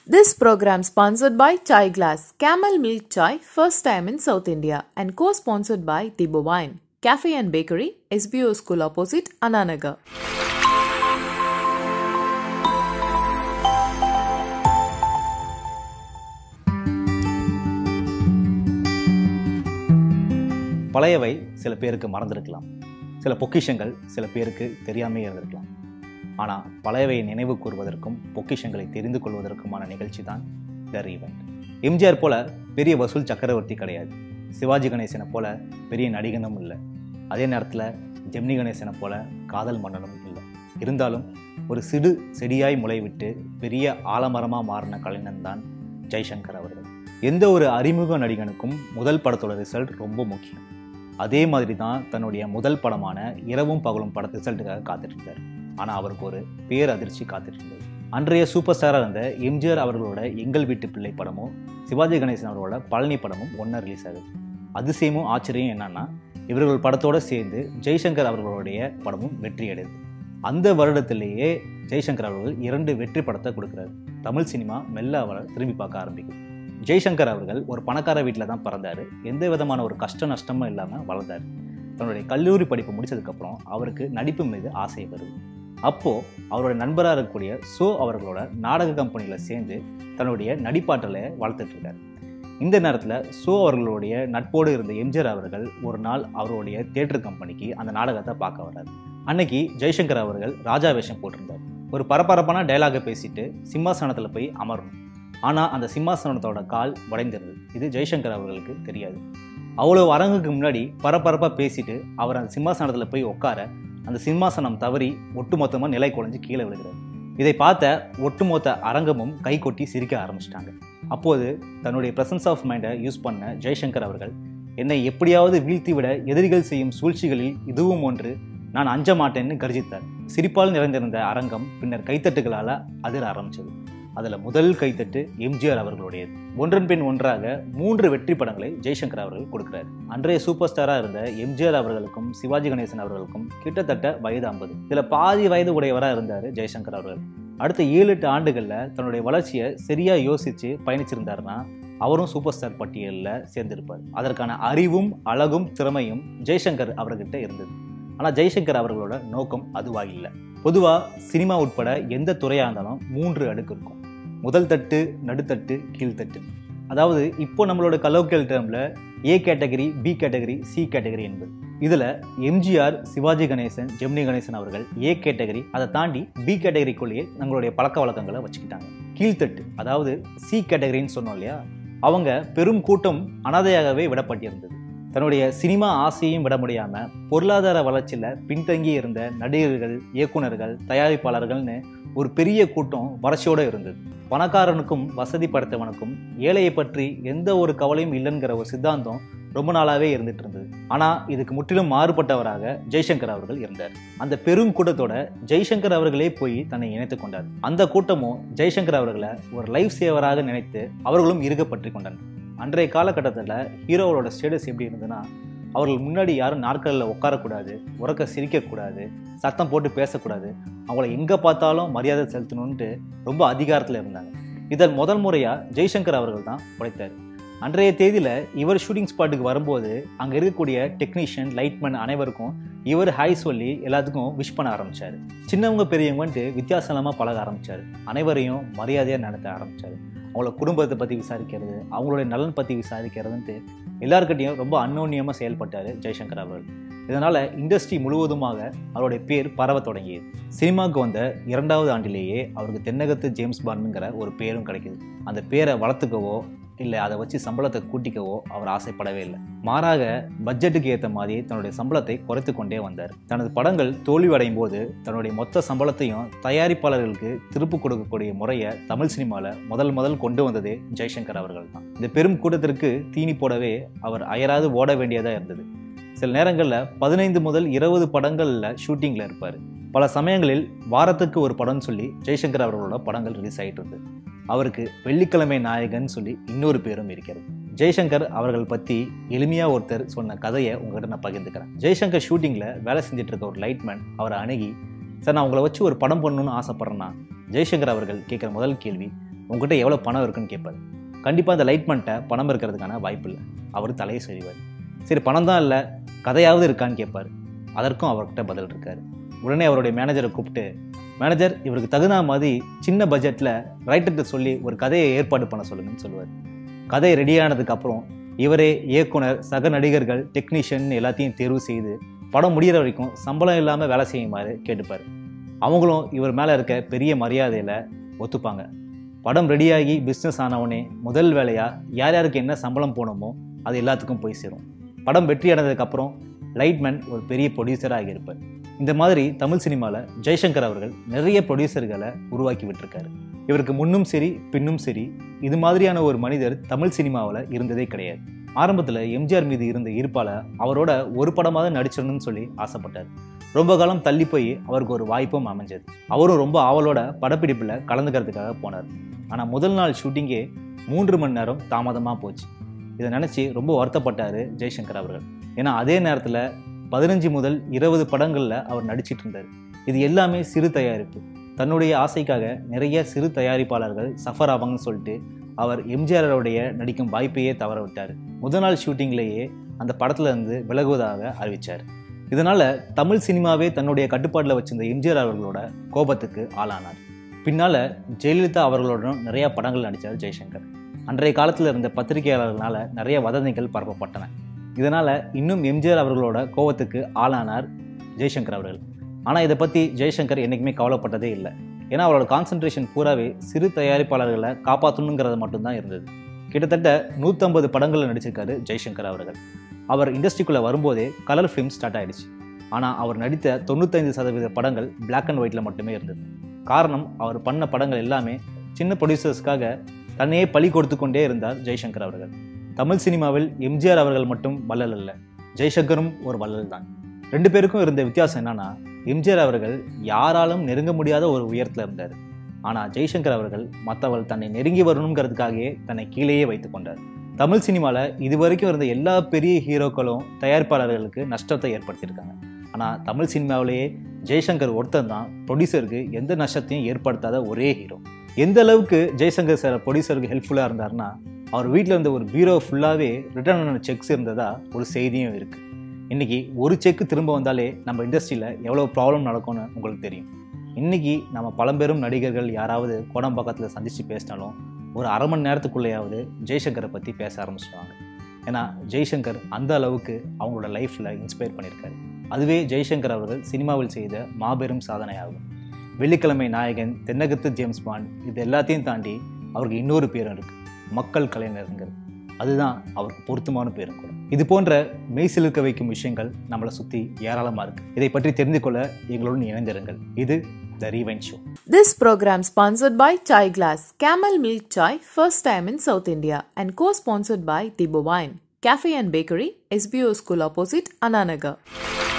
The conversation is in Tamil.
This program sponsored by Chai Glass, Camel Milk Chai, first time in South India, and co-sponsored by Tibo Wine, Cafe and Bakery, SBO School opposite Ananagar. பழையவை சில பேருக்கு மறந்திருக்கலாம் சில பொக்கிஷங்கள் சில பேருக்கு தெரியாமே இருந்திருக்கலாம் ஆனால் பழையவையை நினைவு கூறுவதற்கும் பொக்கிஷங்களை தெரிந்து கொள்வதற்குமான நிகழ்ச்சி தான் த ரீவெண்ட் எம்ஜிஆர் போல பெரிய வசூல் சக்கரவர்த்தி கிடையாது சிவாஜி கணேசனை போல பெரிய நடிகனும் இல்லை அதே நேரத்தில் ஜெமினி கணேசனை போல காதல் மன்னனும் இல்லை இருந்தாலும் ஒரு சிறு செடியாய் முளைவிட்டு பெரிய ஆலமரமாக மாறின கலைஞன் தான் ஜெய்சங்கர் அவர்கள் எந்த ஒரு அறிமுக நடிகனுக்கும் முதல் படத்தோட ரிசல்ட் ரொம்ப முக்கியம் அதே மாதிரி தான் தன்னுடைய முதல் படமான இரவும் பகலும் பட ரிசல்ட்டுக்காக காத்துட்டு இருந்தார் ஆனால் அவருக்கு ஒரு பேரதிர்ச்சி காத்துட்டு இருந்தது அன்றைய சூப்பர் ஸ்டாராக இருந்த எம்ஜிஆர் அவர்களோட எங்கள் வீட்டு பிள்ளை படமும் சிவாஜி கணேசன் அவர்களோட பழனி படமும் ஒன்றா ரிலீஸ் ஆகுது அதிசயமும் ஆச்சரியம் என்னன்னா இவர்கள் படத்தோடு சேர்ந்து ஜெய்சங்கர் அவர்களுடைய படமும் வெற்றி அடையுது அந்த வருடத்திலேயே ஜெய்சங்கர் அவர்கள் இரண்டு வெற்றி படத்தை கொடுக்குறாரு தமிழ் சினிமா மெல்ல அவரை திரும்பி பார்க்க ஆரம்பிக்கும் ஜெய்சங்கர் அவர்கள் ஒரு பணக்கார வீட்டில் தான் பிறந்தார் எந்த விதமான ஒரு கஷ்ட நஷ்டமும் இல்லாமல் வளர்ந்தார் தன்னுடைய கல்லூரி படிப்பு முடிச்சதுக்கப்புறம் அவருக்கு நடிப்பு மீது ஆசை வருது அப்போது அவரோட நண்பராக இருக்கக்கூடிய சோ அவர்களோட நாடக கம்பெனியில் சேர்ந்து தன்னுடைய நடிப்பாற்றலை வளர்த்துட்டு இருக்காரு இந்த நேரத்தில் சோ அவர்களுடைய நட்போடு இருந்த எம்ஜிஆர் அவர்கள் ஒரு நாள் அவருடைய தேட்டர் கம்பெனிக்கு அந்த நாடகத்தை பார்க்க வர்றாரு அன்னைக்கு ஜெய்சங்கர் அவர்கள் ராஜா வேஷம் போட்டிருந்தார் ஒரு பரபரப்பான டைலாகை பேசிட்டு சிம்மாசனத்தில் போய் அமரணும் ஆனால் அந்த சிம்மாசனத்தோட கால் உடைந்திருது இது ஜெய்சங்கர் அவர்களுக்கு தெரியாது அவ்வளோ அரங்குக்கு முன்னாடி பரபரப்பாக பேசிட்டு அவர் அந்த சிம்மாசனத்தில் போய் உட்கார அந்த சிம்மாசனம் தவறி ஒட்டுமொத்தமாக நிலை குறைஞ்சு கீழே விழுகிறார் இதை பார்த்த ஒட்டுமொத்த அரங்கமும் கை கொட்டி சிரிக்க ஆரம்பிச்சிட்டாங்க அப்போது தன்னுடைய பிரசன்ஸ் ஆஃப் மைண்டை யூஸ் பண்ண ஜெய்சங்கர் அவர்கள் என்னை எப்படியாவது வீழ்த்தி விட எதிரிகள் செய்யும் சூழ்ச்சிகளில் இதுவும் ஒன்று நான் அஞ்ச மாட்டேன்னு கர்ஜித்தார் சிரிப்பால் நிறைந்திருந்த அரங்கம் பின்னர் கைத்தட்டுகளால் அதிர ஆரம்பிச்சது அதில் முதல் கைத்தட்டு எம்ஜிஆர் அவர்களுடையது ஒன்றன் பின் ஒன்றாக மூன்று வெற்றி படங்களை ஜெய்சங்கர் அவர்கள் கொடுக்கிறார் அன்றைய சூப்பர் ஸ்டாராக இருந்த எம்ஜிஆர் அவர்களுக்கும் சிவாஜி கணேசன் அவர்களுக்கும் கிட்டத்தட்ட வயது ஐம்பது இதில் பாதி வயது உடையவராக இருந்தார் ஜெய்சங்கர் அவர்கள் அடுத்த ஏழு எட்டு ஆண்டுகளில் தன்னுடைய வளர்ச்சியை சரியாக யோசித்து பயணிச்சிருந்தாருன்னா அவரும் சூப்பர் ஸ்டார் பட்டியலில் சேர்ந்திருப்பார் அதற்கான அறிவும் அழகும் திறமையும் ஜெய்சங்கர் அவர்கிட்ட இருந்தது ஆனால் ஜெய்சங்கர் அவர்களோட நோக்கம் அதுவாக இல்லை பொதுவாக சினிமா உட்பட எந்த துறையாக இருந்தாலும் மூன்று அடுக்கு இருக்கும் முதல் தட்டு நடுத்தட்டு கீழ்த்தட்டு அதாவது இப்போ நம்மளோட கலோக்கியல் டேர்மில் A category B category C category என்பது இதில் எம்ஜிஆர் சிவாஜி கணேசன் ஜெமினி கணேசன் அவர்கள் ஏ கேட்டகரி அதை தாண்டி பி கேட்டகரிக்குள்ளேயே தங்களுடைய பழக்க வழக்கங்களை வச்சுக்கிட்டாங்க கீழ்த்தட்டு அதாவது சி கேட்டகரின்னு சொன்னோம் இல்லையா அவங்க பெரும் கூட்டம் அனாதையாகவே விடப்பட்டிருந்தது தன்னுடைய சினிமா ஆசையும் விட முடியாம பொருளாதார வளர்ச்சியில பின்தங்கி இருந்த நடிகர்கள் இயக்குனர்கள் தயாரிப்பாளர்கள்னு ஒரு பெரிய கூட்டம் வறட்சியோட இருந்தது பணக்காரனுக்கும் வசதி படைத்தவனுக்கும் ஏழையை பற்றி எந்த ஒரு கவலையும் இல்லைங்கிற ஒரு சித்தாந்தம் ரொம்ப நாளாவே இருந்துட்டு இருந்தது ஆனா இதுக்கு முற்றிலும் மாறுபட்டவராக ஜெய்சங்கர் அவர்கள் இருந்தார் அந்த பெரும் கூட்டத்தோட ஜெய்சங்கர் அவர்களே போய் தன்னை இணைத்துக் கொண்டார் அந்த கூட்டமும் ஜெய்சங்கர் அவர்களை ஒரு லைஃப் சேவராக நினைத்து அவர்களும் இருக்கப்பற்றி கொண்டனர் அன்றைய காலகட்டத்தில் ஹீரோவோட ஸ்டேட்டஸ் எப்படி இருந்ததுன்னா அவர்கள் முன்னாடி யாரும் நாற்காலில் உட்காரக்கூடாது உறக்க சிரிக்கக்கூடாது சத்தம் போட்டு பேசக்கூடாது அவங்கள எங்கே பார்த்தாலும் மரியாதை செலுத்தணுன்ட்டு ரொம்ப அதிகாரத்தில் இருந்தாங்க இதன் முதல் முறையாக ஜெய்சங்கர் அவர்கள் தான் உழைத்தார் அன்றைய தேதியில் இவர் ஷூட்டிங் ஸ்பாட்டுக்கு வரும்போது அங்கே இருக்கக்கூடிய டெக்னீஷியன் லைட்மேன் அனைவருக்கும் இவர் ஹாய் சொல்லி எல்லாத்துக்கும் விஷ் பண்ண ஆரம்பித்தார் சின்னவங்க பெரியவங்கன்ட்டு வித்தியாசமாக பழக ஆரம்பித்தார் அனைவரையும் மரியாதையாக நடத்த ஆரம்பித்தார் அவங்களோட குடும்பத்தை பற்றி விசாரிக்கிறது அவங்களுடைய நலன் பற்றி விசாரிக்கிறதுன்ட்டு எல்லாருக்கிட்டையும் ரொம்ப அன்னோன்யமாக செயல்பட்டார் ஜெய்சங்கர் அவர்கள் இதனால் இண்டஸ்ட்ரி முழுவதுமாக அவருடைய பேர் பரவ தொடங்கியது சினிமாவுக்கு வந்த இரண்டாவது ஆண்டிலேயே அவருக்கு தென்னகத்து ஜேம்ஸ் பாண்டுங்கிற ஒரு பேரும் கிடைக்குது அந்த பேரை வளர்த்துக்கவோ இல்லை அதை வச்சு சம்பளத்தை கூட்டிக்கவோ அவர் ஆசைப்படவே இல்லை மாறாக பட்ஜெட்டுக்கு ஏற்ற மாதிரி தன்னுடைய சம்பளத்தை குறைத்து கொண்டே வந்தார் தனது படங்கள் தோல்வியடையும் போது தன்னுடைய மொத்த சம்பளத்தையும் தயாரிப்பாளர்களுக்கு திருப்பு கொடுக்கக்கூடிய முறையை தமிழ் சினிமாவில் முதல் முதல் கொண்டு வந்ததே ஜெய்சங்கர் அவர்கள் தான் இந்த பெரும் கூட்டத்திற்கு தீனி போடவே அவர் அயராது ஓட வேண்டியதாக இருந்தது சில நேரங்களில் பதினைந்து முதல் இருபது படங்களில் ஷூட்டிங்கில் இருப்பார் பல சமயங்களில் வாரத்துக்கு ஒரு படம்னு சொல்லி ஜெய்சங்கர் அவர்களோட படங்கள் ரிலீஸ் ஆகிட்டு இருந்தது அவருக்கு வெள்ளிக்கிழமை நாயகன் சொல்லி இன்னொரு பேரும் இருக்கிறது ஜெய்சங்கர் அவர்கள் பற்றி எளிமையாக ஒருத்தர் சொன்ன கதையை உங்ககிட்ட நான் பகிர்ந்துக்கிறேன் ஜெய்சங்கர் ஷூட்டிங்கில் வேலை செஞ்சுட்டு இருக்க ஒரு லைட்மேன் அவரை அணுகி சார் நான் உங்களை வச்சு ஒரு படம் பண்ணணும்னு ஆசைப்பட்றேன்னா ஜெய்சங்கர் அவர்கள் கேட்குற முதல் கேள்வி உங்ககிட்ட எவ்வளோ பணம் இருக்குன்னு கேட்பாரு கண்டிப்பாக அந்த லைட்மெண்ட்டை பணம் இருக்கிறதுக்கான வாய்ப்பு இல்லை அவர் தலையை செய்வார் சரி பணம் தான் இல்லை கதையாவது இருக்கான்னு கேட்பார் அதற்கும் அவர்கிட்ட பதில் இருக்காரு உடனே அவருடைய மேனேஜரை கூப்பிட்டு மேனேஜர் இவருக்கு தகுந்த மாதிரி சின்ன பட்ஜெட்டில் ரைட்டர்கிட்ட சொல்லி ஒரு கதையை ஏற்பாடு பண்ண சொல்லுங்கன்னு சொல்லுவார் கதை ரெடியானதுக்கு அப்புறம் இவரே இயக்குனர் சக நடிகர்கள் டெக்னீஷியன் எல்லாத்தையும் தேர்வு செய்து படம் முடிகிற வரைக்கும் சம்பளம் இல்லாமல் வேலை செய்யுமாறு கேட்டுப்பார் அவங்களும் இவர் மேலே இருக்க பெரிய மரியாதையில் ஒத்துப்பாங்க படம் ரெடியாகி பிஸ்னஸ் ஆனவுடனே முதல் வேலையாக யார் யாருக்கு என்ன சம்பளம் போகணுமோ அது எல்லாத்துக்கும் போய் சேரும் படம் வெற்றி அடைந்ததுக்கப்புறம் லைட்மேன் ஒரு பெரிய ப்ரொடியூசராக இருப்பார் இந்த மாதிரி தமிழ் சினிமாவில் ஜெய்சங்கர் அவர்கள் நிறைய ப்ரொடியூசர்களை உருவாக்கி விட்டுருக்காரு இவருக்கு முன்னும் சரி பின்னும் சரி இது மாதிரியான ஒரு மனிதர் தமிழ் சினிமாவில் இருந்ததே கிடையாது ஆரம்பத்தில் எம்ஜிஆர் மீது இருந்த ஈர்ப்பால் அவரோட ஒரு படமாவது நடிச்சிடணும்னு சொல்லி ஆசைப்பட்டார் ரொம்ப காலம் தள்ளி போய் அவருக்கு ஒரு வாய்ப்பும் அமைஞ்சது அவரும் ரொம்ப ஆவலோட படப்பிடிப்பில் கலந்துக்கிறதுக்காக போனார் ஆனால் முதல் நாள் ஷூட்டிங்கே மூன்று மணி நேரம் தாமதமாக போச்சு இதை நினச்சி ரொம்ப வருத்தப்பட்டார் ஜெய்சங்கர் அவர்கள் ஏன்னா அதே நேரத்தில் பதினஞ்சு முதல் இருபது படங்களில் அவர் நடிச்சிட்டு இருந்தார் இது எல்லாமே சிறு தயாரிப்பு தன்னுடைய ஆசைக்காக நிறைய சிறு தயாரிப்பாளர்கள் சஃபர் ஆவாங்கன்னு சொல்லிட்டு அவர் எம்ஜிஆரோடைய நடிக்கும் வாய்ப்பையே தவற விட்டார் முதல் நாள் ஷூட்டிங்லேயே அந்த படத்துல இருந்து விலகுவதாக அறிவிச்சார் இதனால தமிழ் சினிமாவே தன்னுடைய கட்டுப்பாட்டில் வச்சிருந்த எம்ஜிஆர் அவர்களோட கோபத்துக்கு ஆளானார் பின்னால ஜெயலலிதா அவர்களுடன் நிறைய படங்கள் நடித்தார் ஜெய்சங்கர் அன்றைய காலத்தில் இருந்த பத்திரிகையாளர்களால நிறைய வதந்திகள் பரப்பப்பட்டன இதனால இன்னும் எம்ஜிஆர் அவர்களோட கோபத்துக்கு ஆளானார் ஜெய்சங்கர் அவர்கள் ஆனால் இதை பற்றி ஜெய்சங்கர் என்றைக்குமே கவலைப்பட்டதே இல்லை ஏன்னா அவரோட கான்சன்ட்ரேஷன் பூராவே சிறு தயாரிப்பாளர்களை காப்பாற்றணுங்கிறது மட்டும்தான் இருந்தது கிட்டத்தட்ட நூற்றம்பது படங்களில் நடிச்சிருக்காரு ஜெய்சங்கர் அவர்கள் அவர் இண்டஸ்ட்ரிக்குள்ளே வரும்போதே கலர் ஃபிலிம் ஸ்டார்ட் ஆயிடுச்சு ஆனால் அவர் நடித்த தொண்ணூத்தைந்து சதவீத படங்கள் பிளாக் அண்ட் ஒயிட்டில் மட்டுமே இருந்தது காரணம் அவர் பண்ண படங்கள் எல்லாமே சின்ன ப்ரொடியூசர்ஸ்க்காக தன்னையே பழி கொடுத்து கொண்டே இருந்தார் ஜெய்சங்கர் அவர்கள் தமிழ் சினிமாவில் எம்ஜிஆர் அவர்கள் மட்டும் வள்ளல் அல்ல ஜெய்சங்கரும் ஒரு வள்ளல் தான் ரெண்டு பேருக்கும் இருந்த வித்தியாசம் என்னன்னா எம்ஜிஆர் அவர்கள் யாராலும் நெருங்க முடியாத ஒரு உயரத்தில் இருந்தார் ஆனால் ஜெய்சங்கர் அவர்கள் மற்றவள் தன்னை நெருங்கி வரணுங்கிறதுக்காகவே தன்னை கீழேயே வைத்து கொண்டார் தமிழ் சினிமாவில் இது வரைக்கும் இருந்த எல்லா பெரிய ஹீரோக்களும் தயாரிப்பாளர்களுக்கு நஷ்டத்தை ஏற்படுத்தியிருக்காங்க ஆனால் தமிழ் சினிமாவிலேயே ஜெய்சங்கர் ஒருத்தன் தான் ப்ரொடியூசருக்கு எந்த நஷ்டத்தையும் ஏற்படுத்தாத ஒரே ஹீரோ எந்த அளவுக்கு ஜெய்சங்கர் சார் ப்ரொடியூசருக்கு ஹெல்ப்ஃபுல்லாக இருந்தாருன்னா அவர் வீட்டில் இருந்த ஒரு பீரோ ஃபுல்லாகவே ரிட்டர்ன் ஆன செக்ஸ் இருந்ததா ஒரு செய்தியும் இருக்குது இன்றைக்கி ஒரு செக்கு திரும்ப வந்தாலே நம்ம இண்டஸ்ட்ரியில் எவ்வளோ ப்ராப்ளம் நடக்கும்னு உங்களுக்கு தெரியும் இன்றைக்கி நம்ம பழம்பெரும் நடிகர்கள் யாராவது கோடம் பக்கத்தில் சந்தித்து பேசினாலும் ஒரு அரை மணி நேரத்துக்குள்ளேயாவது ஜெய்சங்கரை பற்றி பேச ஆரம்பிச்சிடுவாங்க ஏன்னா ஜெய்சங்கர் அந்த அளவுக்கு அவங்களோட லைஃப்பில் இன்ஸ்பயர் பண்ணியிருக்காரு அதுவே ஜெய்சங்கர் அவர்கள் சினிமாவில் செய்த மாபெரும் சாதனையாகும் வெள்ளிக்கிழமை நாயகன் தென்னகத்து ஜேம்ஸ் பாண்ட் இது எல்லாத்தையும் தாண்டி அவருக்கு இன்னொரு பேரும் இருக்குது மக்கள் கலைஞருங்கிறது அதுதான் அவருக்கு பொருத்தமான பேரும் கூட இது போன்ற மெய் சிலிர்க்க வைக்கும் விஷயங்கள் நம்மளை சுற்றி ஏராளமாக இருக்கு இதை பற்றி தெரிந்து கொள்ள எங்களுடன் இணைந்திருங்கள் இது the rewind show This program sponsored by Chai Glass, Camel Milk Chai, first time in South India, and co-sponsored by Tibo Wine, Cafe and Bakery, SBO School opposite Ananagar.